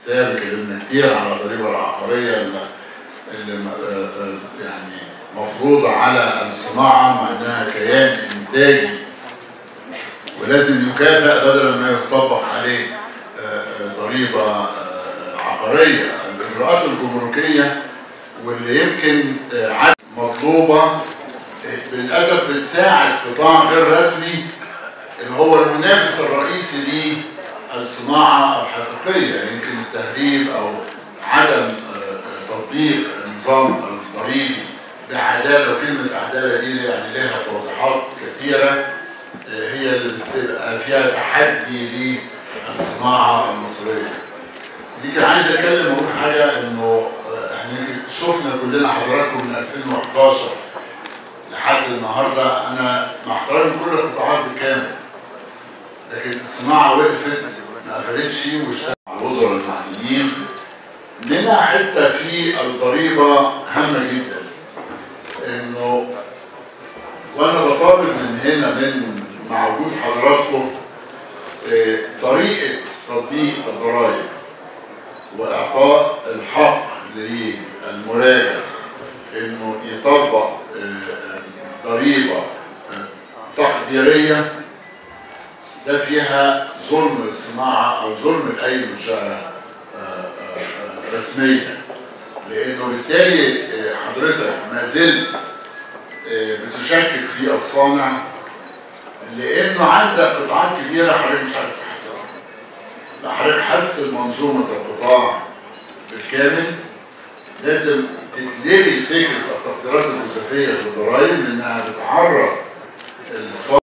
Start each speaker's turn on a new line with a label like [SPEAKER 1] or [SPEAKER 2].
[SPEAKER 1] الحساب اتكلمنا كتير على الضريبه العقاريه اللي اللي م- آه، آه، يعني مفروضه على الصناعه مع انها كيان انتاجي ولازم يكافئ بدل ما يطبق عليه آه، آه، ضريبه آه، عقاريه الاجراءات الجمركيه واللي يمكن آه، عد- مطلوبه آه، للاسف بتساعد قطاع غير رسمي اللي هو المنافس الرئيسي للصناعه الحقيقيه يمكن التهريب او عدم آه، آه، تطبيق النظام الضريبي بعداله وكلمه عداله دي يعني لها توضيحات كثيره آه، هي اللي بتبقى فيها تحدي للصناعه المصريه. دي كان عايز اتكلم واقول حاجه انه آه، احنا يمكن شفنا كلنا حضراتكم من 2011 لحد النهارده انا مع احترامي كل القطاعات بالكامل لكن الصناعه وقفت ما قفلتش واشتغلت مع الوزراء المعنيين منها حته في الضريبه هامه جدا انه وانا بطالب من هنا من مع وجود حضراتكم آه، طريقه تطبيق الضرائب واعطاء الحق للمراجع انه يطبق آه، آه، ضريبه آه، تقديريه ده فيها ظلم للصناعه او ظلم لاي منشاه آه، آه، آه، رسميه لانه بالتالي آه، حضرتك ما زلت آه، بتشكك في الصانع لانه عندك قطاعات كبيره حضرتك مش عارف تحسبها لا حضرتك حسن منظومه القطاع بالكامل لازم تتلغي فكره التقديرات الجزافيه في الضرائب لانها بتعرض الصانع